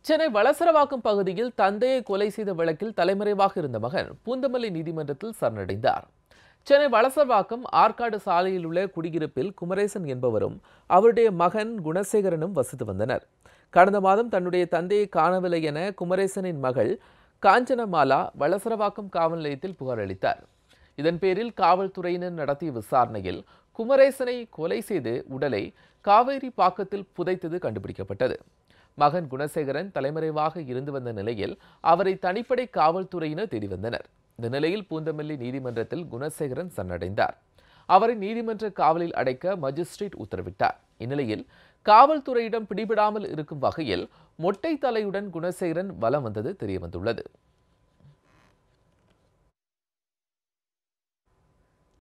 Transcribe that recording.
சென்னை வளசரவாக்கம் பகுதியில் தந்தையை கொலை செய்த வழக்கில் தலைமறைவாக இருந்த மகன் பூந்தமல்லி நீதிமன்றத்தில் சரணடைந்தார் சென்னை வளசரவாக்கம் ஆற்காடு சாலையில் உள்ள குடியிருப்பில் குமரேசன் என்பவரும் அவருடைய மகன் குணசேகரனும் வசித்து வந்தனர் கடந்த மாதம் தன்னுடைய தந்தையை காணவில்லை என குமரேசனின் மகள் காஞ்சனமாலா வளசரவாக்கம் காவல் நிலையத்தில் புகார் அளித்தார் இதன் பேரில் காவல்துறையினர் நடத்திய விசாரணையில் குமரேசனை கொலை செய்து உடலை காவேரி பாக்கத்தில் புதைத்தது கண்டுபிடிக்கப்பட்டது மகன் குணசேகரன் தலைமறைவாக இருந்து வந்த நிலையில் அவரை தனிப்படை காவல்துறையினர் தேடி வந்தனர் இந்த நிலையில் பூந்தமல்லி நீதிமன்றத்தில் குணசேகரன் சரணடைந்தார் அவரை நீதிமன்ற காவலில் அடைக்க மஜிஸ்ட்ரேட் உத்தரவிட்டார் இந்நிலையில் காவல்துறையிடம் பிடிபடாமல் இருக்கும் வகையில் மொட்டை தலையுடன் குணசேகரன் வலம் வந்தது தெரியவந்துள்ளது